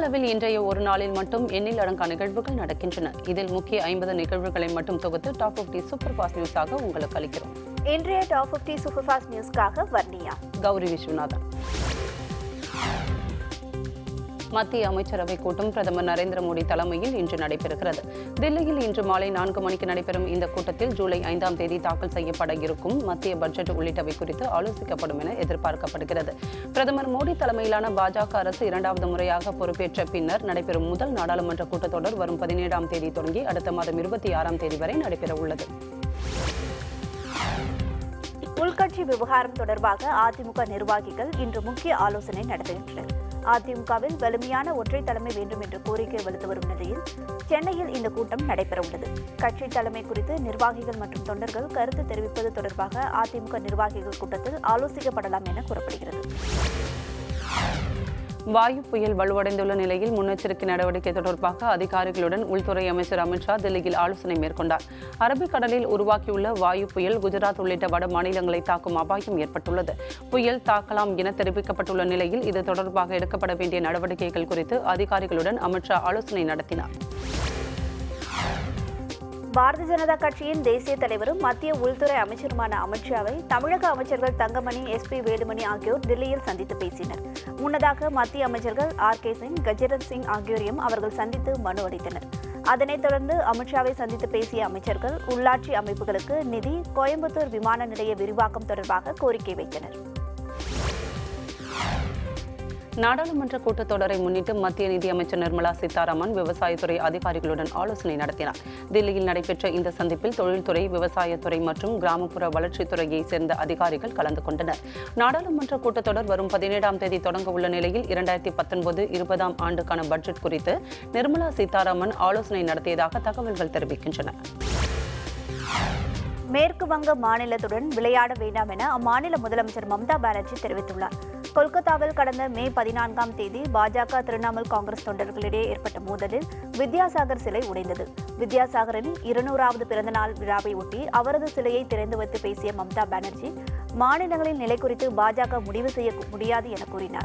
அளவில் இன்றைய ஒரு நாளில் மட்டும் எண்ணில் அடங்கா நிகழ்வுகள் நடக்கின்றன இதில் முக்கிய ஐம்பது நிகழ்வுகளை மட்டும் தொகுத்து டாப் பிப்டி சூப்பர் ஃபாஸ்ட் நியூஸாக உங்களுக்கு அளிக்கிறோம் இன்றைய டாப் பிப்டி சூப்பர் ஃபாஸ்ட் நியூஸ்க்காக வர்ணியா கௌரி விஸ்வநாதன் மத்திய அமைச்சரவை கூட்டம் பிரதமர் நரேந்திர மோடி தலைமையில் இன்று நடைபெறுகிறது தில்லியில் இன்று மாலை நான்கு மணிக்கு நடைபெறும் இந்த கூட்டத்தில் ஜூலை ஐந்தாம் தேதி தாக்கல் செய்யப்பட இருக்கும் மத்திய பட்ஜெட் உள்ளிட்டவை குறித்து ஆலோசிக்கப்படும் என எதிர்பார்க்கப்படுகிறது பிரதமர் மோடி தலைமையிலான பாஜக அரசு இரண்டாவது முறையாக பொறுப்பேற்ற பின்னர் நடைபெறும் முதல் நாடாளுமன்ற கூட்டத்தொடர் வரும் பதினேழாம் தேதி தொடங்கி அடுத்த மாதம் இருபத்தி ஆறாம் தேதி வரை நடைபெற உள்ளது உள்கட்சி விவகாரம் தொடர்பாக அதிமுக நிர்வாகிகள் இன்று முக்கிய ஆலோசனை நடத்துகின்றனர் அதிமுகவில் வலிமையான ஒற்றை தலைமை வேண்டும் என்ற கோரிக்கை வலுத்து வரும் நிலையில் சென்னையில் இந்த கூட்டம் நடைபெறவுள்ளது கட்சி தலைமை குறித்து நிர்வாகிகள் மற்றும் தொண்டர்கள் கருத்து தெரிவிப்பது தொடர்பாக அதிமுக நிர்வாகிகள் கூட்டத்தில் ஆலோசிக்கப்படலாம் என கூறப்படுகிறது வாயு புயல் வலுவடைந்துள்ள நிலையில் முன்னெச்சரிக்கை நடவடிக்கை தொடர்பாக அதிகாரிகளுடன் உள்துறை அமைச்சர் அமித்ஷா தில்லியில் ஆலோசனை மேற்கொண்டார் அரபிக்கடலில் உருவாக்கியுள்ள வாயு புயல் குஜராத் உள்ளிட்ட வட மாநிலங்களை தாக்கும் அபாயம் ஏற்பட்டுள்ளது புயல் தாக்கலாம் என தெரிவிக்கப்பட்டுள்ள நிலையில் இது தொடர்பாக எடுக்கப்பட வேண்டிய நடவடிக்கைகள் குறித்து அதிகாரிகளுடன் அமித்ஷா ஆலோசனை நடத்தினார் பாரதிய ஜனதா கட்சியின் தேசிய தலைவரும் மத்திய உள்துறை அமைச்சருமான அமித்ஷாவை தமிழக அமைச்சர்கள் தங்கமணி எஸ் பி வேலுமணி ஆகியோர் தில்லியில் சந்தித்து பேசினர் முன்னதாக மத்திய அமைச்சர்கள் ஆர் கே சிங் கஜேந்திர சிங் ஆகியோரையும் அவர்கள் சந்தித்து மனு அளித்தனர் அதனைத் தொடர்ந்து அமித்ஷாவை சந்தித்து பேசிய அமைச்சர்கள் உள்ளாட்சி அமைப்புகளுக்கு நிதி கோயம்புத்தூர் விமான நிலைய விரிவாக்கம் தொடர்பாக கோரிக்கை வைத்தனர் நாடாளுமன்ற கூட்டத்தொடரை முன்னிட்டு மத்திய நிதியமைச்சர் நிர்மலா சீதாராமன் விவசாயத்துறை அதிகாரிகளுடன் ஆலோசனை நடத்தினார் தில்லியில் நடைபெற்ற இந்த சந்திப்பில் தொழில்துறை விவசாயத்துறை மற்றும் கிராமப்புற வளர்ச்சித்துறையை சேர்ந்த அதிகாரிகள் கலந்து கொண்டனர் நாடாளுமன்ற கூட்டத்தொடர் வரும் பதினேழாம் தேதி தொடங்க உள்ள நிலையில் இரண்டாயிரத்தி பத்தொன்பது இருபதாம் ஆண்டுக்கான பட்ஜெட் குறித்து நிர்மலா சீதாராமன் ஆலோசனை நடத்தியதாக தகவல்கள் தெரிவிக்கின்றன மேற்கு வங்க மாநிலத்துடன் விளையாட வேண்டாம் என அம்மாநில முதலமைச்சர் மம்தா பானர்ஜி தெரிவித்துள்ளார் கொல்கத்தாவில் கடந்த மே பதினான்காம் தேதி பாஜக திரிணாமுல் காங்கிரஸ் தொண்டர்களிடையே ஏற்பட்ட மோதலில் வித்யாசாகர் சிலை உடைந்தது வித்யாசாகரின் இருநூறாவது பிறந்தநாள் விழாவை ஒட்டி அவரது சிலையை திறந்து வைத்து பேசிய மம்தா பானர்ஜி மாநிலங்களின் நிலை குறித்து பாஜக முடிவு செய்ய முடியாது என கூறினார்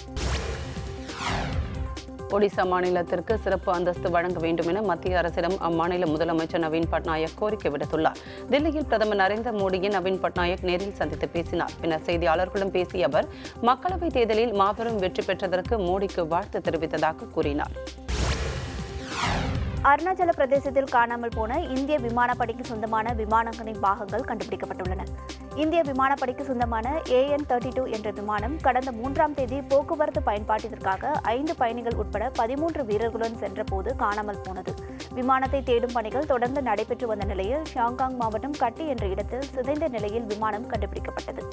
ஒடிசா மாநிலத்திற்கு சிறப்பு அந்தஸ்து வழங்க வேண்டும் என மத்திய அரசிடம் அம்மாநில முதலமைச்சர் நவீன் பட்நாயக் கோரிக்கை விடுத்துள்ளார் தில்லியில் பிரதமர் நரேந்திர மோடியை நவீன் பட்நாயக் நேரில் சந்தித்து பேசினார் பின்னர் செய்தியாளர்களிடம் பேசிய அவர் மக்களவைத் தேர்தலில் மாபெரும் வெற்றி பெற்றதற்கு மோடிக்கு வாழ்த்து தெரிவித்ததாக கூறினார் அருணாச்சல பிரதேசத்தில் காணாமல் போன இந்திய விமானப்படைக்கு சொந்தமான விமானங்களின் பாகங்கள் கண்டுபிடிக்கப்பட்டுள்ளன இந்திய விமானப்படைக்கு சொந்தமான ஏஎன் தேர்ட்டி டூ என்ற விமானம் கடந்த மூன்றாம் தேதி போக்குவரத்து பயன்பாட்டிற்காக ஐந்து பயணிகள் உட்பட பதிமூன்று வீரர்களுடன் சென்றபோது காணாமல் போனது விமானத்தை தேடும் பணிகள் தொடர்ந்து நடைபெற்று வந்த நிலையில் ஷாங்காங் மாவட்டம் கட்டி என்ற இடத்தில் சிதைந்த நிலையில் விமானம் கண்டுபிடிக்கப்பட்டது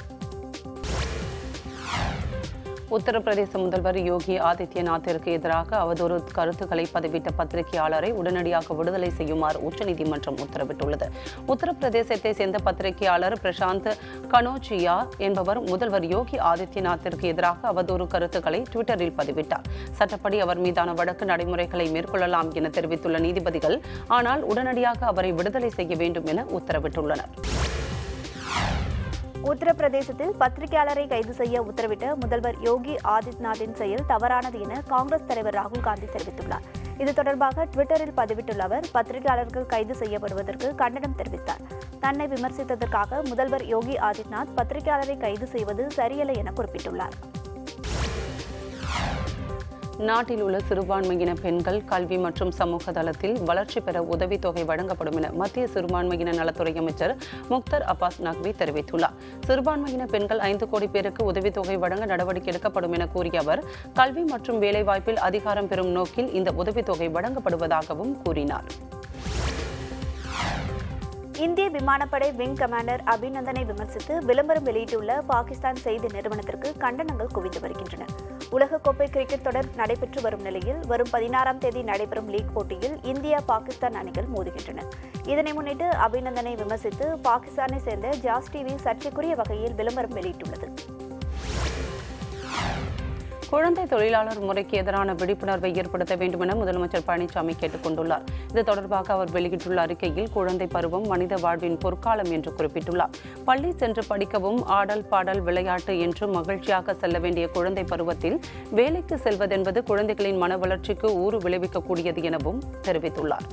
உத்தரப்பிரதேச முதல்வர் யோகி ஆதித்யநாத்திற்கு எதிராக அவதூறு கருத்துக்களை பதிவிட்ட பத்திரிகையாளரை உடனடியாக விடுதலை செய்யுமாறு உச்சநீதிமன்றம் உத்தரவிட்டுள்ளது உத்தரப்பிரதேசத்தை சேர்ந்த பத்திரிகையாளர் பிரசாந்த் கனோச்சியா என்பவர் முதல்வர் யோகி ஆதித்யநாத்திற்கு எதிராக அவதூறு கருத்துக்களை ட்விட்டரில் பதிவிட்டார் சட்டப்படி அவர் மீதான வழக்கு நடைமுறைகளை மேற்கொள்ளலாம் என தெரிவித்துள்ள நீதிபதிகள் ஆனால் உடனடியாக அவரை விடுதலை செய்ய வேண்டும் என உத்தரவிட்டுள்ளனர் உத்தரப்பிரதேசத்தில் பத்திரிகையாளரை கைது செய்ய உத்தரவிட்ட முதல்வர் யோகி ஆதித்யநாத்தின் செயல் தவறானது என காங்கிரஸ் தலைவர் ராகுல் காந்தி தெரிவித்துள்ளார் இது தொடர்பாக ட்விட்டரில் பதிவிட்டுள்ள அவர் பத்திரிகையாளர்கள் கைது செய்யப்படுவதற்கு கண்டனம் தெரிவித்தார் தன்னை விமர்சித்ததற்காக முதல்வர் யோகி ஆதித்யநாத் பத்திரிகையாளரை கைது செய்வது சரியல்ல என குறிப்பிட்டுள்ளார் நாட்டில் உள்ள சிறுபான்மையின பெண்கள் கல்வி மற்றும் சமூக தளத்தில் வளர்ச்சி பெற உதவித்தொகை வழங்கப்படும் என மத்திய சிறுபான்மையின நலத்துறை அமைச்சர் முக்தர் அப்பாஸ் நக்வி தெரிவித்துள்ளார் சிறுபான்மையின பெண்கள் ஐந்து கோடி பேருக்கு உதவித்தொகை வழங்க நடவடிக்கை எடுக்கப்படும் என கூறிய அவர் கல்வி மற்றும் வேலைவாய்ப்பில் அதிகாரம் பெறும் நோக்கில் இந்த உதவித்தொகை வழங்கப்படுவதாகவும் கூறினார் இந்திய விமானப்படை விங் கமாண்டர் அபிநந்தனை விமர்சித்து விளம்பரம் வெளியிட்டுள்ள பாகிஸ்தான் செய்தி நிறுவனத்திற்கு கண்டனங்கள் குவிந்து வருகின்றன உலகக்கோப்பை கிரிக்கெட் தொடர் நடைபெற்று வரும் நிலையில் வரும் பதினாறாம் தேதி நடைபெறும் லீக் போட்டியில் இந்தியா பாகிஸ்தான் அணிகள் மோதுகின்றன இதனை முன்னிட்டு அபிநந்தனை விமர்சித்து பாகிஸ்தானை சேர்ந்த ஜாஸ் டிவி சர்ச்சைக்குரிய வகையில் விளம்பரம் வெளியிட்டுள்ளது குழந்தை தொழிலாளர் முறைக்கு எதிரான விழிப்புணர்வை ஏற்படுத்த வேண்டும் என முதலமைச்சர் பழனிசாமி கேட்டுக் கொண்டுள்ளார் இது தொடர்பாக அவர் வெளியிட்டுள்ள அறிக்கையில் குழந்தை பருவம் மனித வாழ்வின் பொற்காலம் என்று குறிப்பிட்டுள்ளார் பள்ளி சென்று படிக்கவும் ஆடல் பாடல் விளையாட்டு என்று மகிழ்ச்சியாக செல்ல வேண்டிய குழந்தை பருவத்தில் வேலைக்கு செல்வதென்பது குழந்தைகளின் மன வளர்ச்சிக்கு ஊறு விளைவிக்கக்கூடியது எனவும் தெரிவித்துள்ளார்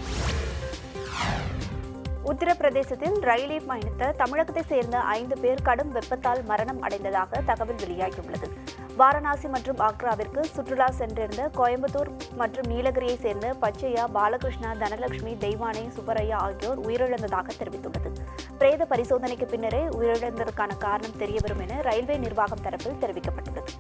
உத்தரப்பிரதேசத்தில் ரயிலில் பயணித்த தமிழகத்தைச் சேர்ந்த ஐந்து பேர் கடும் வெப்பத்தால் மரணம் அடைந்ததாக தகவல் வெளியாகியுள்ளது வாரணாசி மற்றும் ஆக்ராவிற்கு சுற்றுலா சென்றிருந்த கோயம்புத்தூர் மற்றும் நீலகிரியைச் சேர்ந்த பச்சையா பாலகிருஷ்ணா தனலட்சுமி தெய்வானை சுப்பரையா ஆகியோர் உயிரிழந்ததாக தெரிவித்துள்ளது பிரேத பரிசோதனைக்கு பின்னரே உயிரிழந்ததற்கான காரணம் தெரியவரும் என ரயில்வே நிர்வாகம் தரப்பில் தெரிவிக்கப்பட்டுள்ளது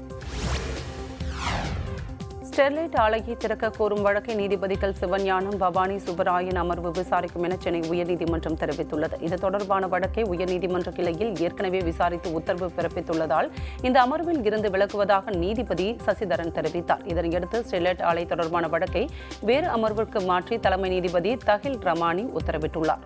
ஸ்டெர்லைட் ஆலையை திறக்க கோரும் வழக்கை நீதிபதிகள் சிவஞானம் பவானி சுப்பராயன் அமர்வு விசாரிக்கும் என சென்னை உயர்நீதிமன்றம் தெரிவித்துள்ளது இது தொடர்பான வழக்கை உயர்நீதிமன்ற கிளையில் ஏற்கனவே விசாரித்து உத்தரவு பிறப்பித்துள்ளதால் இந்த அமர்வில் இருந்து விலகுவதாக நீதிபதி சசிதரன் தெரிவித்தார் இதனையடுத்து ஸ்டெர்லைட் ஆலை தொடர்பான வழக்கை வேறு அமர்வுக்கு மாற்றி தலைமை நீதிபதி தஹில் ரமானி உத்தரவிட்டுள்ளார்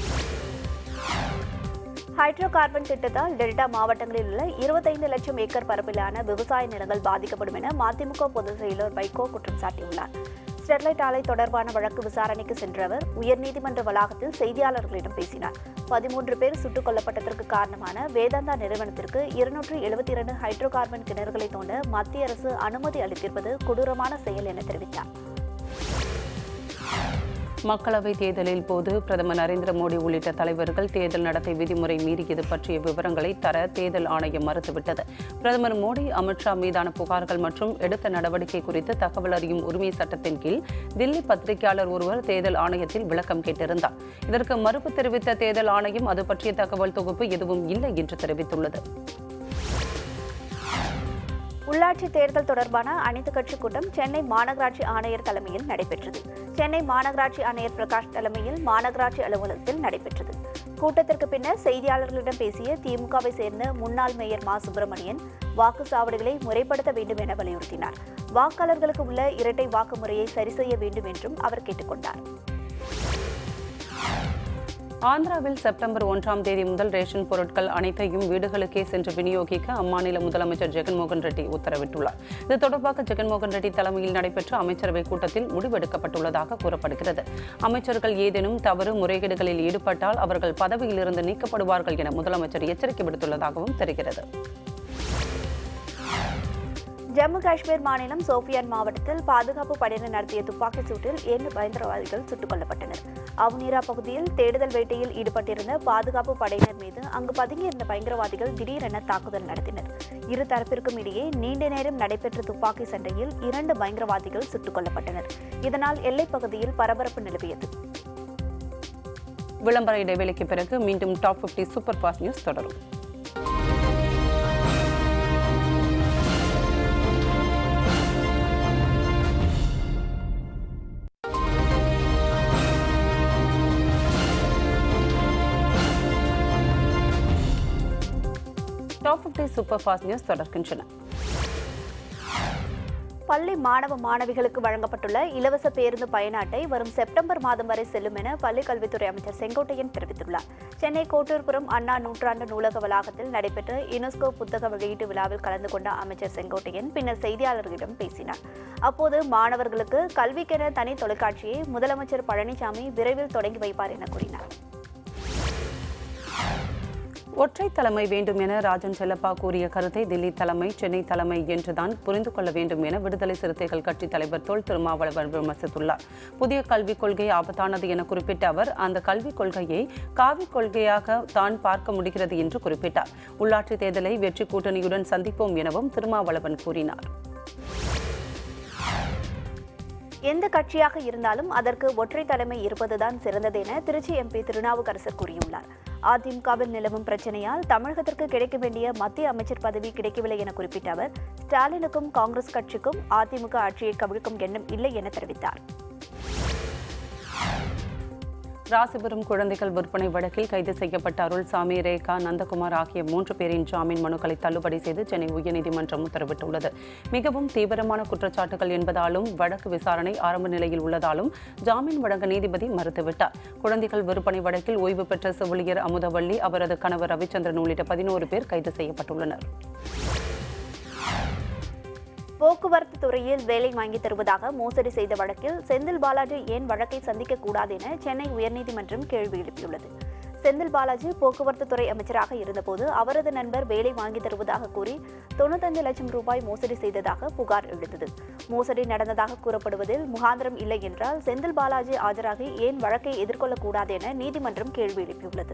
ஹைட்ரோ கார்பன் திட்டத்தால் டெல்டா மாவட்டங்களில் உள்ள இருபத்தைந்து லட்சம் ஏக்கர் பரப்பிலான விவசாய நிலங்கள் பாதிக்கப்படும் என மதிமுக பொதுச் செயலர் வைகோ குற்றம் சாட்டியுள்ளார் ஸ்டெர்லைட் ஆலை தொடர்பான வழக்கு விசாரணைக்கு சென்ற அவர் உயர்நீதிமன்ற வளாகத்தில் செய்தியாளர்களிடம் பேசினார் பதிமூன்று பேர் சுட்டுக் கொல்லப்பட்டதற்கு காரணமான வேதாந்தா நிறுவனத்திற்கு இருநூற்று எழுபத்தி இரண்டு ஹைட்ரோ கார்பன் கிணறுகளை தோண்ட மத்திய அரசு அனுமதி அளித்திருப்பது கொடூரமான செயல் என தெரிவித்தார் மக்களவைத் தேர்தலில் போது பிரதமர் நரேந்திர மோடி உள்ளிட்ட தலைவர்கள் தேர்தல் நடத்தை விதிமுறை மீறியது பற்றிய விவரங்களை தர தேர்தல் ஆணையம் மறுத்துவிட்டது பிரதமர் மோடி அமித்ஷா மீதான புகார்கள் மற்றும் எடுத்த நடவடிக்கை குறித்து தகவல் அறியும் உரிமை சட்டத்தின் கீழ் தில்லி பத்திரிகையாளர் ஒருவர் தேர்தல் ஆணையத்தில் விளக்கம் கேட்டிருந்தார் இதற்கு மறுப்பு தெரிவித்த தேர்தல் ஆணையம் அது பற்றிய தகவல் தொகுப்பு எதுவும் இல்லை என்று தெரிவித்துள்ளது உள்ளாட்சி தேர்தல் தொடர்பான அனைத்துக் கட்சி கூட்டம் சென்னை மாநகராட்சி ஆணையர் தலைமையில் நடைபெற்றது சென்னை மாநகராட்சி ஆணையர் பிரகாஷ் தலைமையில் மாநகராட்சி அலுவலகத்தில் நடைபெற்றது கூட்டத்திற்கு பின்னர் செய்தியாளர்களிடம் பேசிய திமுகவை சேர்ந்த முன்னாள் மேயர் மா சுப்பிரமணியன் வாக்குச்சாவடிகளை முறைப்படுத்த வேண்டும் என வலியுறுத்தினார் வாக்காளர்களுக்கு உள்ள இரட்டை வாக்கு முறையை சரி செய்ய வேண்டும் என்றும் அவர் கேட்டுக்கொண்டார் ஆந்திராவில் செப்டம்பர் ஒன்றாம் தேதி முதல் ரேஷன் பொருட்கள் அனைத்தையும் வீடுகளுக்கே சென்று விநியோகிக்க அம்மாநில முதலமைச்சர் ஜெகன்மோகன் ரெட்டி உத்தரவிட்டுள்ளார் இது தொடர்பாக ஜெகன்மோகன் ரெட்டி தலைமையில் நடைபெற்ற அமைச்சரவை கூட்டத்தில் முடிவெடுக்கப்பட்டுள்ளதாக கூறப்படுகிறது அமைச்சர்கள் ஏதேனும் தவறு முறைகேடுகளில் ஈடுபட்டால் அவர்கள் பதவியிலிருந்து நீக்கப்படுவார்கள் என முதலமைச்சர் எச்சரிக்கை விடுத்துள்ளதாகவும் தெரிகிறது ஜம்மு காஷ்மீர் மாநிலம் சோபியான் மாவட்டத்தில் பாதுகாப்பு படையினர் நடத்திய துப்பாக்கிச் சூட்டில் ஏழு பயங்கரவாதிகள் சுட்டுக் கொல்லப்பட்டனர் அவுனீரா பகுதியில் தேடுதல் வேட்டையில் ஈடுபட்டிருந்த பாதுகாப்பு படையினர் மீது அங்கு பதுங்கியிருந்த பயங்கரவாதிகள் திடீரென தாக்குதல் நடத்தினர் இரு தரப்பிற்கும் இடையே நீண்ட நேரம் நடைபெற்ற துப்பாக்கி சண்டையில் இரண்டு பயங்கரவாதிகள் சுட்டுக் கொல்லப்பட்டனர் இதனால் எல்லைப் பகுதியில் பரபரப்பு நிலவியது விளம்பர இடைவேளைக்கு பிறகு மீண்டும் டாப் 50 சூப்பர் ஃபாஸ்ட் நியூஸ் தொடரும் டாப் 50 சூப்பர் ஃபாஸ்ட் நியூஸ் தொடர்கின்றன பள்ளி மாணவ மாணவிகளுக்கு வழங்கப்பட்டுள்ள இலவச பேருந்து பயண அட்டை வரும் செப்டம்பர் மாதம் வரை செல்லும் என பள்ளிக் கல்வித்துறை அமைச்சர் செங்கோட்டையன் தெரிவித்துள்ளார் சென்னை கோட்டூர்புரம் அண்ணா நூற்றாண்டு நூலக வளாகத்தில் நடைபெற்ற யுனெஸ்கோ புத்தக வெளியீட்டு விழாவில் கலந்து கொண்ட அமைச்சர் செங்கோட்டையன் பின்னர் செய்தியாளர்களிடம் பேசினார் அப்போது மாணவர்களுக்கு கல்விக்கென தனி தொலைக்காட்சியை முதலமைச்சர் பழனிசாமி விரைவில் தொடங்கி வைப்பார் என கூறினார் ஒற்றை தலைமை வேண்டும் என ராஜன் செல்லப்பா கூறிய கருத்தை தில்லி தலைமை சென்னை தலைமை என்றுதான் புரிந்து கொள்ள வேண்டும் என விடுதலை சிறுத்தைகள் கட்சி தலைவர் தொல் திருமாவளவன் விமர்சித்துள்ளார் புதிய கல்விக் கொள்கை ஆபத்தானது என குறிப்பிட்ட அவர் அந்த கல்விக் கொள்கையை காவிக் கொள்கையாக தான் பார்க்க முடிகிறது என்று குறிப்பிட்டார் உள்ளாட்சி தேர்தலை வெற்றி கூட்டணியுடன் சந்திப்போம் எனவும் திருமாவளவன் கூறினார் எந்த கட்சியாக இருந்தாலும் அதற்கு ஒற்றை தலைமை இருப்பதுதான் சிறந்தது என திருச்சி எம்பி திருநாவுக்கரசர் கூறியுள்ளார் அதிமுகவில் நிலவும் பிரச்சனையால் தமிழகத்திற்கு கிடைக்க வேண்டிய மத்திய அமைச்சர் பதவி கிடைக்கவில்லை என குறிப்பிட்ட அவர் ஸ்டாலினுக்கும் காங்கிரஸ் கட்சிக்கும் அதிமுக ஆட்சியை கவிழ்க்கும் எண்ணம் இல்லை என தெரிவித்தார் ராசிபுரம் குழந்தைகள் விற்பனை வழக்கில் கைது செய்யப்பட்ட அருள்சாமி ரேகா நந்தகுமார் ஆகிய மூன்று பேரின் ஜாமீன் மனுக்களை தள்ளுபடி செய்து சென்னை உயர்நீதிமன்றம் உத்தரவிட்டுள்ளது மிகவும் தீவிரமான குற்றச்சாட்டுகள் என்பதாலும் வழக்கு விசாரணை ஆரம்ப நிலையில் உள்ளதாலும் ஜாமீன் வழங்க நீதிபதி மறுத்துவிட்டார் குழந்தைகள் விற்பனை வழக்கில் ஓய்வு பெற்ற செவிலியர் அமுதவள்ளி அவரது கணவர் ரவிச்சந்திரன் உள்ளிட்ட பதினோரு பேர் கைது செய்யப்பட்டுள்ளனர் போக்குவரத்து துறையில் வேலை வாங்கி தருவதாக மோசடி செய்த வழக்கில் செந்தில் பாலாஜி ஏன் வழக்கை சந்திக்க கூடாது என சென்னை உயர்நீதிமன்றம் கேள்வி எழுப்பியுள்ளது செந்தில் பாலாஜி போக்குவரத்து துறை அமைச்சராக இருந்தபோது அவரது நண்பர் வேலை வாங்கி தருவதாக கூறி தொண்ணூத்தஞ்சு லட்சம் ரூபாய் மோசடி செய்ததாக புகார் எழுந்தது மோசடி நடந்ததாக கூறப்படுவதில் முகாந்திரம் இல்லை என்றால் செந்தில் பாலாஜி ஆஜராகி ஏன் வழக்கை எதிர்கொள்ளக்கூடாது என நீதிமன்றம் கேள்வி எழுப்பியுள்ளது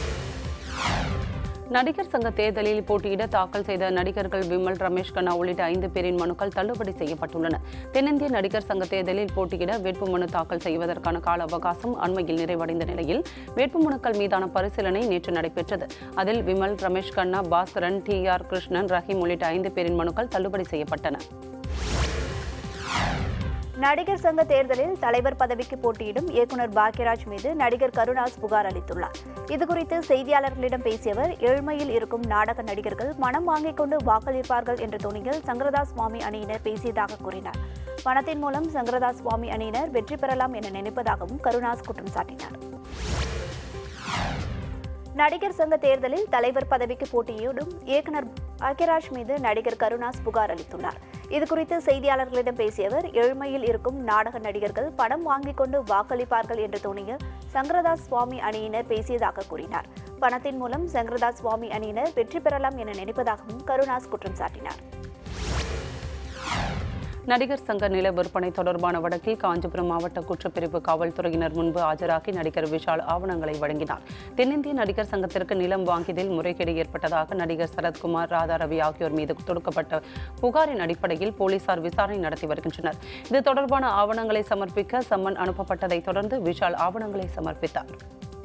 நடிகர் சங்க தேர்தலில் போட்டியிட தாக்கல் செய்த நடிகர்கள் விமல் ரமேஷ் கண்ணா உள்ளிட்ட ஐந்து பேரின் மனுக்கள் தள்ளுபடி செய்யப்பட்டுள்ளன தென்னிந்திய நடிகர் சங்க தேர்தலில் போட்டியிட வேட்புமனு தாக்கல் செய்வதற்கான கால அவகாசம் அண்மையில் நிறைவடைந்த நிலையில் வேட்புமனுக்கள் மீதான பரிசீலனை நேற்று நடைபெற்றது அதில் விமல் ரமேஷ் கண்ணா பாஸ்கரன் டி ஆர் கிருஷ்ணன் ரஹீம் உள்ளிட்ட ஐந்து பேரின் மனுக்கள் தள்ளுபடி செய்யப்பட்டன நடிகர் சங்க தேர்தலில் தலைவர் பதவிக்கு போட்டியிடும் இயக்குனர் பாக்யராஜ் மீது நடிகர் கருணாஸ் புகார் அளித்துள்ளார் இதுகுறித்து செய்தியாளர்களிடம் பேசிய அவர் ஏழ்மையில் இருக்கும் நாடக நடிகர்கள் மனம் வாங்கிக் கொண்டு வாக்களிப்பார்கள் என்ற துணியில் சங்கரதாஸ் சுவாமி அணியினர் பேசியதாக கூறினார் பணத்தின் மூலம் சங்கரதாஸ் சுவாமி அணியினர் வெற்றி பெறலாம் என நினைப்பதாகவும் கருணாஸ் குற்றம் சாட்டினார் நடிகர் சங்க தேர்தலில் தலைவர் பதவிக்கு போட்டியிடும் இயக்குனர் பாக்யராஜ் மீது நடிகர் கருணாஸ் புகார் அளித்துள்ளார் இதுகுறித்து செய்தியாளர்களிடம் பேசிய அவர் ஏழ்மையில் இருக்கும் நாடக நடிகர்கள் பணம் வாங்கிக் கொண்டு வாக்களிப்பார்கள் என்ற துணியில் சங்கரதாஸ் சுவாமி அணியினர் பேசியதாக கூறினார் பணத்தின் மூலம் சங்கரதாஸ் சுவாமி அணியினர் வெற்றி பெறலாம் என நினைப்பதாகவும் கருணாஸ் குற்றம் சாட்டினார் நடிகர் சங்க நில விற்பனை தொடர்பான வழக்கில் காஞ்சிபுரம் மாவட்ட குற்றப்பிரிவு காவல்துறையினர் முன்பு ஆஜராகி நடிகர் விஷால் ஆவணங்களை வழங்கினார் தென்னிந்திய நடிகர் சங்கத்திற்கு நிலம் வாங்கியதில் முறைகேடு ஏற்பட்டதாக நடிகர் சரத்குமார் ராதா ரவி ஆகியோர் மீது தொடுக்கப்பட்ட புகாரின் அடிப்படையில் போலீசார் விசாரணை நடத்தி வருகின்றனர் இது தொடர்பான ஆவணங்களை சமர்ப்பிக்க சம்மன் அனுப்பப்பட்டதைத் தொடர்ந்து விஷால் ஆவணங்களை சமர்ப்பித்தார்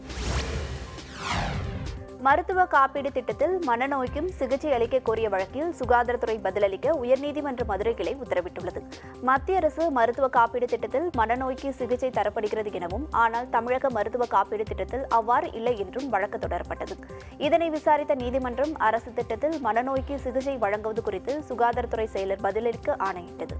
மருத்துவ காப்பீடு திட்டத்தில் மனநோய்க்கும் சிகிச்சை அளிக்க கோரிய வழக்கில் சுகாதாரத்துறை பதிலளிக்க உயர்நீதிமன்ற மதுரை கிளை உத்தரவிட்டுள்ளது மத்திய அரசு மருத்துவ காப்பீடு திட்டத்தில் மனநோய்க்கு சிகிச்சை தரப்படுகிறது எனவும் ஆனால் தமிழக மருத்துவ காப்பீடு திட்டத்தில் அவ்வாறு இல்லை என்றும் வழக்கு தொடரப்பட்டது இதனை விசாரித்த நீதிமன்றம் அரசு திட்டத்தில் மனநோய்க்கு சிகிச்சை வழங்குவது குறித்து சுகாதாரத்துறை செயலர் பதிலளிக்க ஆணையிட்டது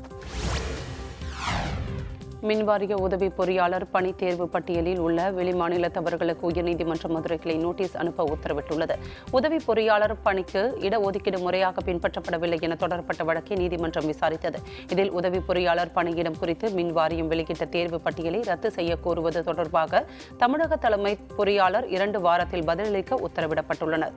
மின்வாரிய உதவி பொறியாளர் பணி தேர்வு பட்டியலில் உள்ள வெளிமாநிலத்தவர்களுக்கு உயர்நீதிமன்ற மதுரை கிளை நோட்டீஸ் அனுப்ப உத்தரவிட்டுள்ளது உதவி பொறியாளர் பணிக்கு இடஒதுக்கீடு முறையாக பின்பற்றப்படவில்லை என தொடரப்பட்ட வழக்கை நீதிமன்றம் விசாரித்தது இதில் உதவி பொறியாளர் பணியிடம் குறித்து மின் வாரியம் வெளியிட்ட தேர்வு பட்டியலை ரத்து செய்ய கோருவது தொடர்பாக தமிழக தலைமை பொறியாளர் இரண்டு வாரத்தில் பதிலளிக்க உத்தரவிடப்பட்டுள்ளனர்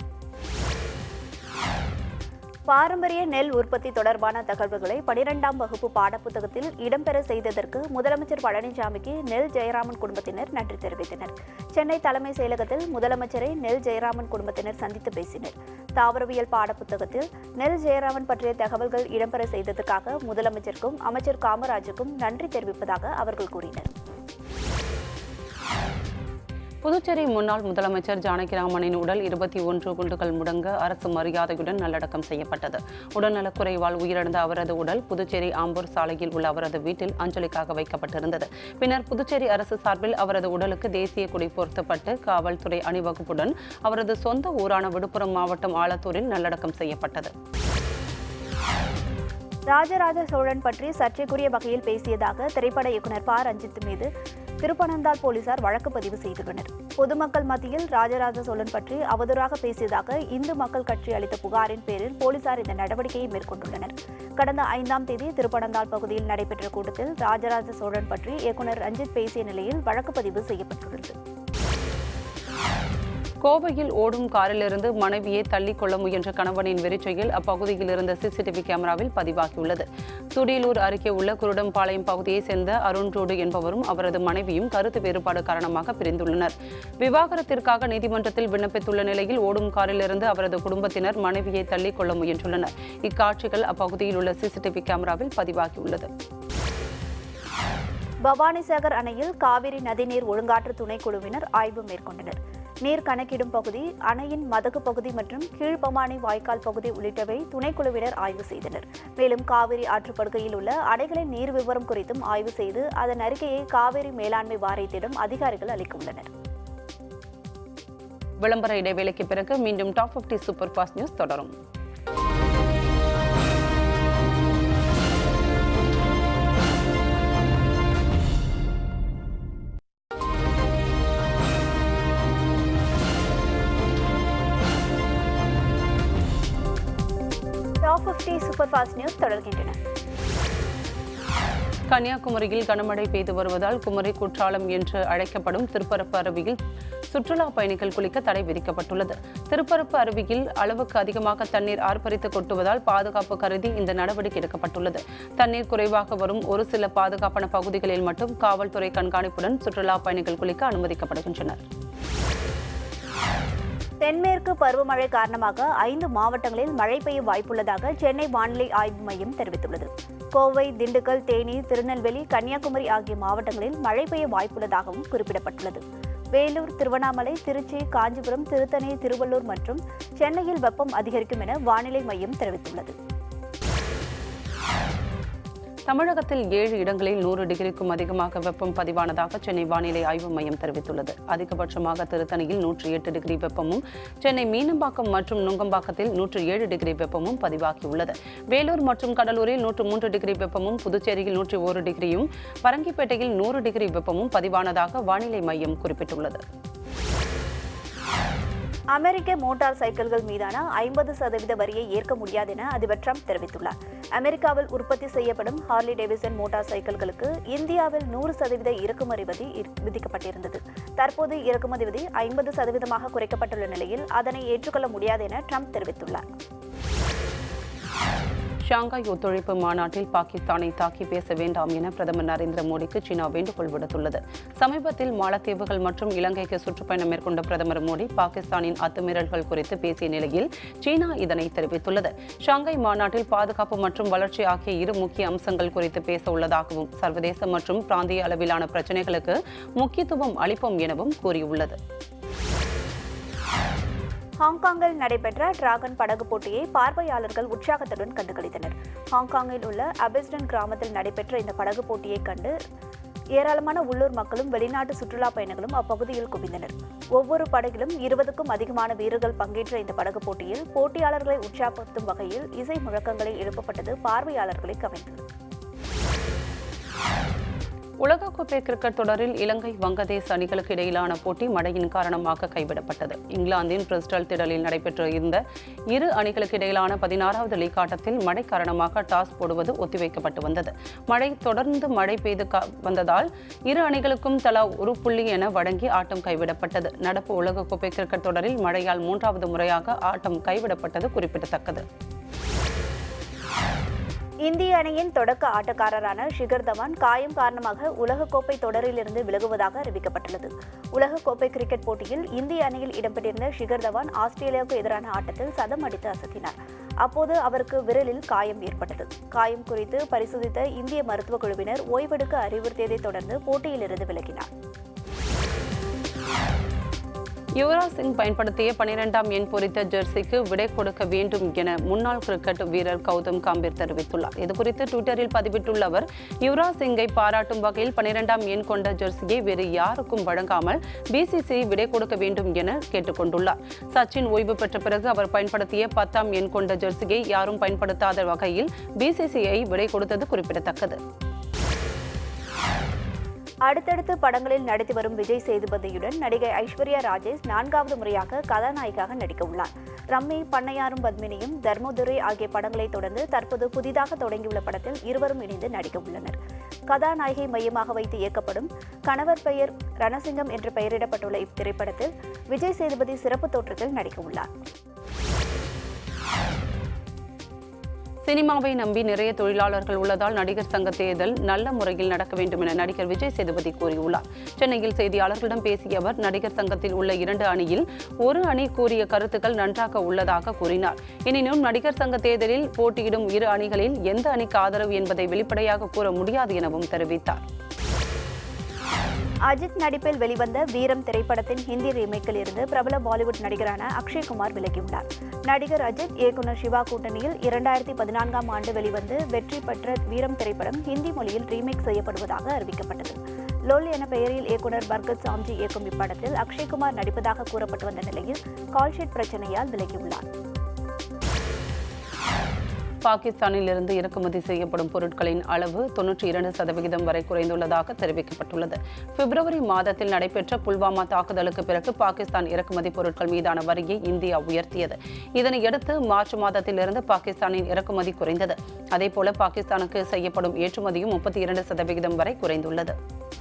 பாரம்பரிய நெல் உற்பத்தி தொடர்பான தகவல்களை பனிரெண்டாம் வகுப்பு பாடப்புத்தகத்தில் இடம்பெற செய்ததற்கு முதலமைச்சர் பழனிசாமிக்கு நெல் ஜெயராமன் குடும்பத்தினர் நன்றி தெரிவித்தனர் சென்னை தலைமை செயலகத்தில் முதலமைச்சரை நெல் ஜெயராமன் குடும்பத்தினர் சந்தித்து பேசினர் தாவரவியல் பாடப்புத்தகத்தில் நெல் ஜெயராமன் பற்றிய தகவல்கள் இடம்பெற செய்ததற்காக முதலமைச்சருக்கும் அமைச்சர் காமராஜுக்கும் நன்றி தெரிவிப்பதாக அவர்கள் கூறினர் புதுச்சேரி முன்னாள் முதலமைச்சர் ஜானகிராமனின் உடல் இருபத்தி ஒன்று குண்டுகள் முடங்க அரசு மரியாதையுடன் நல்லடக்கம் செய்யப்பட்டது உடல்நலக்குறைவால் உயிரிழந்த அவரது உடல் புதுச்சேரி ஆம்பூர் சாலையில் உள்ள அவரது வீட்டில் அஞ்சலிக்காக வைக்கப்பட்டிருந்தது பின்னர் புதுச்சேரி அரசு சார்பில் அவரது உடலுக்கு தேசிய கொடி பொருத்தப்பட்டு காவல்துறை அணிவகுப்புடன் அவரது சொந்த ஊரான விழுப்புரம் மாவட்டம் ஆலத்தூரில் நல்லடக்கம் செய்யப்பட்டது ராஜராஜ சோழன் பற்றி சர்ச்சைக்குரிய வகையில் பேசியதாக திரைப்பட இயக்குனர் ப ரஞ்சித் மீது திருப்பனந்தாள் போலீசார் வழக்கு பதிவு செய்துள்ளனர் பொதுமக்கள் மத்தியில் ராஜராஜ சோழன் பற்றி அவதூறாக பேசியதாக இந்து மக்கள் கட்சி அளித்த புகாரின் பேரில் போலீசார் இந்த நடவடிக்கையை மேற்கொண்டுள்ளனர் கடந்த ஐந்தாம் தேதி திருப்பனந்தாள் பகுதியில் நடைபெற்ற கூட்டத்தில் ராஜராஜ சோழன் பற்றி இயக்குனர் ரஞ்சித் பேசிய நிலையில் வழக்கு பதிவு செய்யப்பட்டுள்ளது கோவையில் ஓடும் காரிலிருந்து மனைவியை தள்ளிக் கொள்ள முயன்ற கணவனின் வெறிச்செயல் அப்பகுதியில் இருந்த சிசிடிவி கேமராவில் பதிவாகியுள்ளது துடியலூர் அருகே உள்ள குருடம்பாளையம் பகுதியைச் சேர்ந்த அருண் ரோடு என்பவரும் அவரது மனைவியும் கருத்து வேறுபாடு காரணமாக பிரிந்துள்ளனர் விவாகரத்திற்காக நீதிமன்றத்தில் விண்ணப்பித்துள்ள நிலையில் ஓடும் காரிலிருந்து அவரது குடும்பத்தினர் மனைவியை தள்ளிக் கொள்ள முயன்றுள்ளனர் இக்காட்சிகள் அப்பகுதியில் உள்ள சிசிடிவி கேமராவில் பதிவாகியுள்ளது பவானிசாகர் அணையில் காவிரி நதிநீர் ஒழுங்காற்று துணைக்குழுவினர் ஆய்வு மேற்கொண்டனர் நீர் கணக்கிடும் பகுதி அணையின் மதகு பகுதி மற்றும் கீழ்பமானி வாய்க்கால் பகுதி உள்ளிட்டவை துணைக்குழுவினர் ஆய்வு செய்தனர் மேலும் காவிரி ஆற்றுப்படுகையில் உள்ள அணைகளின் நீர் விவரம் குறித்தும் ஆய்வு செய்து அதன் அறிக்கையை காவிரி மேலாண்மை வாரியத்திடம் அதிகாரிகள் அளிக்க உள்ளனர் விளம்பர இடைவேளைக்கு பிறகு மீண்டும் டாப் 50 சூப்பர் ஃபாஸ்ட் நியூஸ் தொடரும் top top 50 super fast news தொடர்கின்றன கன்னியாகுமரியில் கனமழை பெய்து வருவதால் குமரி குற்றாலம் என்று அழைக்கப்படும் திருப்பரப்பு அருவியில் சுற்றுலா பயணிகள் குளிக்க தடை விதிக்கப்பட்டுள்ளது திருப்பரப்பு அருவியில் அளவுக்கு அதிகமாக தண்ணீர் ஆர்ப்பரித்து கொட்டுவதால் பாதுகாப்பு கருதி இந்த நடவடிக்கை எடுக்கப்பட்டுள்ளது தண்ணீர் குறைவாக வரும் ஒரு சில பாதுகாப்பான பகுதிகளில் மட்டும் காவல்துறை கண்காணிப்புடன் சுற்றுலா பயணிகள் குளிக்க அனுமதிக்கப்படுகின்றனர் தென்மேற்கு பருவமழை காரணமாக ஐந்து மாவட்டங்களில் மழை பெய்ய வாய்ப்புள்ளதாக சென்னை வானிலை ஆய்வு மையம் தெரிவித்துள்ளது கோவை திண்டுக்கல் தேனி திருநெல்வேலி கன்னியாகுமரி ஆகிய மாவட்டங்களில் மழை பெய்ய வாய்ப்புள்ளதாகவும் குறிப்பிடப்பட்டுள்ளது வேலூர் திருவண்ணாமலை திருச்சி காஞ்சிபுரம் திருத்தணி திருவள்ளூர் மற்றும் சென்னையில் வெப்பம் அதிகரிக்கும் என வானிலை மையம் தெரிவித்துள்ளது தமிழகத்தில் ஏழு இடங்களில் நூறு டிகிரிக்கும் அதிகமாக வெப்பம் பதிவானதாக சென்னை வானிலை ஆய்வு மையம் தெரிவித்துள்ளது அதிகபட்சமாக திருத்தணியில் நூற்றி எட்டு டிகிரி வெப்பமும் சென்னை மீனம்பாக்கம் மற்றும் நுங்கம்பாக்கத்தில் நூற்று ஏழு டிகிரி வெப்பமும் பதிவாகியுள்ளது வேலூர் மற்றும் கடலூரில் நூற்று மூன்று டிகிரி வெப்பமும் புதுச்சேரியில் நூற்றி ஒரு டிகிரியும் பரங்கிப்பேட்டையில் நூறு டிகிரி வெப்பமும் பதிவானதாக வானிலை மையம் குறிப்பிட்டுள்ளது அமெரிக்க மோட்டார் சைக்கிள்கள் மீதான ஐம்பது சதவீத வரியை ஏற்க முடியாது என அதிபர் ட்ரம்ப் தெரிவித்துள்ளார் அமெரிக்காவில் உற்பத்தி செய்யப்படும் ஹார்லி டேவிசன் மோட்டார் சைக்கிள்களுக்கு இந்தியாவில் நூறு சதவீத இறக்குமதி வரி இரு- விதிக்கப்பட்டிருந்தது தற்போது இறக்குமதி விதி ஐம்பது சதவீதமாக குறைக்கப்பட்டுள்ள நிலையில் அதனை ஏற்றுக்கொள்ள முடியாது என ட்ரம்ப் தெரிவித்துள்ளார் ஷாங்காய் ஒத்துழைப்பு மாநாட்டில் பாகிஸ்தானை தாக்கி பேச வேண்டாம் என பிரதமர் நரேந்திர மோடிக்கு சீனா வேண்டுகோள் விடுத்துள்ளது சமீபத்தில் மாலத்தீவுகள் மற்றும் இலங்கைக்கு சுற்றுப்பயணம் மேற்கொண்ட பிரதமர் மோடி பாகிஸ்தானின் அத்துமீறல்கள் குறித்து பேசிய நிலையில் சீனா இதனை தெரிவித்துள்ளது ஷாங்காய் மாநாட்டில் பாதுகாப்பு மற்றும் வளர்ச்சி ஆகிய இரு முக்கிய அம்சங்கள் குறித்து பேச உள்ளதாகவும் சர்வதேச மற்றும் பிராந்திய அளவிலான பிரச்சினைகளுக்கு முக்கியத்துவம் அளிப்போம் எனவும் கூறியுள்ளது ஹாங்காங்கில் நடைபெற்ற டிராகன் படகு போட்டியை பார்வையாளர்கள் உற்சாகத்துடன் கண்டுகளித்தனர் ஹாங்காங்கில் உள்ள அபிஸ்டன் கிராமத்தில் நடைபெற்ற இந்த படகு போட்டியை கண்டு ஏராளமான உள்ளூர் மக்களும் வெளிநாட்டு சுற்றுலா பயணிகளும் அப்பகுதியில் குவிந்தனர் ஒவ்வொரு படகிலும் இருபதுக்கும் அதிகமான வீரர்கள் பங்கேற்ற இந்த படகு போட்டியில் போட்டியாளர்களை உற்சாகப்படுத்தும் வகையில் இசை முழக்கங்களை எழுப்பப்பட்டது பார்வையாளர்களை கவர்ந்தது உலகக்கோப்பை கிரிக்கெட் தொடரில் இலங்கை வங்கதேச அணிகளுக்கு இடையிலான போட்டி மழையின் காரணமாக கைவிடப்பட்டது இங்கிலாந்தின் பிரிஸ்டல் திடலில் நடைபெற்று இருந்த இரு அணிகளுக்கு இடையிலான பதினாறாவது லீக் ஆட்டத்தில் மழை காரணமாக டாஸ் போடுவது ஒத்திவைக்கப்பட்டு வந்தது மழை தொடர்ந்து மழை பெய்து கா- வந்ததால் இரு அணிகளுக்கும் தலா ஒரு புள்ளி என வழங்கி ஆட்டம் கைவிடப்பட்டது நடப்பு உலகக்கோப்பை கிரிக்கெட் தொடரில் மழையால் மூன்றாவது முறையாக ஆட்டம் கைவிடப்பட்டது குறிப்பிடத்தக்கது இந்திய அணியின் தொடக்க ஆட்டக்காரரான ஷிகர் தவான் காயம் காரணமாக உலகக்கோப்பை தொடரிலிருந்து விலகுவதாக அறிவிக்கப்பட்டுள்ளது உலகக்கோப்பை கிரிக்கெட் போட்டியில் இந்திய அணியில் இடம்பெற்றிருந்த ஷிகர் தவான் ஆஸ்திரேலியாவுக்கு எதிரான ஆட்டத்தில் சதம் அடித்து அசத்தினார் அப்போது அவருக்கு விரலில் காயம் ஏற்பட்டது காயம் குறித்து பரிசோதித்த இந்திய மருத்துவக் குழுவினர் ஓய்வெடுக்க அறிவுறுத்தியதைத் தொடர்ந்து போட்டியிலிருந்து விலகினார் யுவராஜ் சிங் பயன்படுத்திய பனிரெண்டாம் எண் பொறித்த ஜெர்சிக்கு விடை கொடுக்க வேண்டும் என முன்னாள் கிரிக்கெட் வீரர் கௌதம் காம்பீர் தெரிவித்துள்ளார் இதுகுறித்து ட்விட்டரில் பதிவிட்டுள்ள அவர் யுவராஜ் சிங்கை பாராட்டும் வகையில் பனிரெண்டாம் எண் கொண்ட ஜெர்சியை வேறு யாருக்கும் வழங்காமல் பிசிசி விடை கொடுக்க வேண்டும் என கேட்டுக்கொண்டுள்ளார் சச்சின் ஓய்வு பெற்ற பிறகு அவர் பயன்படுத்திய பத்தாம் எண் கொண்ட ஜெர்சியை யாரும் பயன்படுத்தாத வகையில் பிசிசிஐ விடை கொடுத்தது குறிப்பிடத்தக்கது அடுத்தடுத்து படங்களில் நடித்து வரும் விஜய் சேதுபதியுடன் நடிகை ஐஸ்வர்யா ராஜேஷ் நான்காவது முறையாக கதாநாயகியாக நடிக்க உள்ளார் ரம்மி பண்ணையாரும் பத்மினியும் தர்மதுரை ஆகிய படங்களை தொடர்ந்து தற்போது புதிதாக தொடங்கியுள்ள படத்தில் இருவரும் இணைந்து நடிக்க உள்ளனர் கதாநாயகி மையமாக வைத்து இயக்கப்படும் கணவர் பெயர் ரணசிங்கம் என்று பெயரிடப்பட்டுள்ள இத்திரைப்படத்தில் விஜய் சேதுபதி சிறப்பு தோற்றத்தில் நடிக்க உள்ளார் சினிமாவை நம்பி நிறைய தொழிலாளர்கள் உள்ளதால் நடிகர் சங்க தேர்தல் நல்ல முறையில் நடக்க வேண்டும் என நடிகர் விஜய் சேதுபதி கூறியுள்ளார் சென்னையில் செய்தியாளர்களிடம் பேசிய அவர் நடிகர் சங்கத்தில் உள்ள இரண்டு அணியில் ஒரு அணி கூறிய கருத்துக்கள் நன்றாக உள்ளதாக கூறினார் எனினும் நடிகர் சங்க தேர்தலில் போட்டியிடும் இரு அணிகளில் எந்த அணிக்கு ஆதரவு என்பதை வெளிப்படையாக கூற முடியாது எனவும் தெரிவித்தார் அஜித் நடிப்பில் வெளிவந்த வீரம் திரைப்படத்தின் ஹிந்தி ரீமேக்கில் இருந்து பிரபல பாலிவுட் நடிகரான அக்ஷய்குமார் விலகியுள்ளார் நடிகர் அஜித் இயக்குனர் சிவா கூட்டணியில் இரண்டாயிரத்தி பதினான்காம் ஆண்டு வெளிவந்து வெற்றி பெற்ற வீரம் திரைப்படம் ஹிந்தி மொழியில் ரீமேக் செய்யப்படுவதாக அறிவிக்கப்பட்டது லோல் என பெயரில் இயக்குனர் பர்கத் சாம்ஜி இயக்கும் இப்படத்தில் அக்ஷய்குமார் நடிப்பதாக கூறப்பட்டு வந்த நிலையில் கால்ஷீட் பிரச்சனையால் விலகியுள்ளார் பாகிஸ்தானில் இருந்து இறக்குமதி செய்யப்படும் பொருட்களின் அளவு தொன்னூற்றி இரண்டு சதவிகிதம் வரை குறைந்துள்ளதாக தெரிவிக்கப்பட்டுள்ளது பிப்ரவரி மாதத்தில் நடைபெற்ற புல்வாமா தாக்குதலுக்கு பிறகு பாகிஸ்தான் இறக்குமதி பொருட்கள் மீதான வரியை இந்தியா உயர்த்தியது இதனையடுத்து மார்ச் மாதத்திலிருந்து பாகிஸ்தானின் இறக்குமதி குறைந்தது அதேபோல பாகிஸ்தானுக்கு செய்யப்படும் ஏற்றுமதியும் முப்பத்தி இரண்டு சதவிகிதம் வரை குறைந்துள்ளது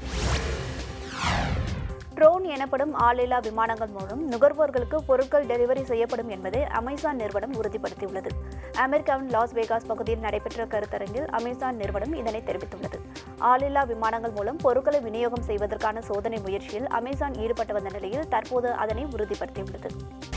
ட்ரோன் எனப்படும் ஆளில்லா விமானங்கள் மூலம் நுகர்வோர்களுக்கு பொருட்கள் டெலிவரி செய்யப்படும் என்பதை அமேசான் நிறுவனம் உறுதிப்படுத்தியுள்ளது அமெரிக்காவின் லாஸ் வேகாஸ் பகுதியில் நடைபெற்ற கருத்தரங்கில் அமேசான் நிறுவனம் இதனை தெரிவித்துள்ளது ஆளில்லா விமானங்கள் மூலம் பொருட்களை விநியோகம் செய்வதற்கான சோதனை முயற்சியில் அமேசான் ஈடுபட்டு வந்த நிலையில் தற்போது அதனை உறுதிப்படுத்தியுள்ளது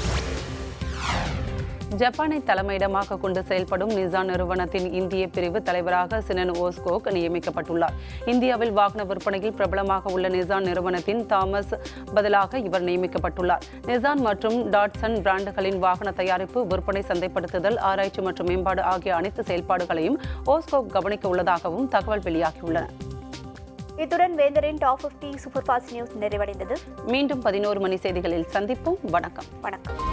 ஜப்பானை தலைமையிடமாக கொண்டு செயல்படும் நிசான் நிறுவனத்தின் இந்திய பிரிவு தலைவராக சினன் ஓஸ்கோக் நியமிக்கப்பட்டுள்ளார் இந்தியாவில் வாகன விற்பனையில் பிரபலமாக உள்ள நிசான் நிறுவனத்தின் தாமஸ் பதிலாக இவர் நியமிக்கப்பட்டுள்ளார் நிசான் மற்றும் டாட்சன் பிராண்டுகளின் வாகன தயாரிப்பு விற்பனை சந்தைப்படுத்துதல் ஆராய்ச்சி மற்றும் மேம்பாடு ஆகிய அனைத்து செயல்பாடுகளையும் ஓஸ்கோக் கவனிக்க உள்ளதாகவும் தகவல் வெளியாகியுள்ளன இத்துடன் வேந்தரின் டாப் 50 சூப்பர் ஃபாஸ்ட் நியூஸ் நிறைவடைந்தது மீண்டும் பதினோரு மணி செய்திகளில் சந்திப்போம் வணக்கம் வணக்கம்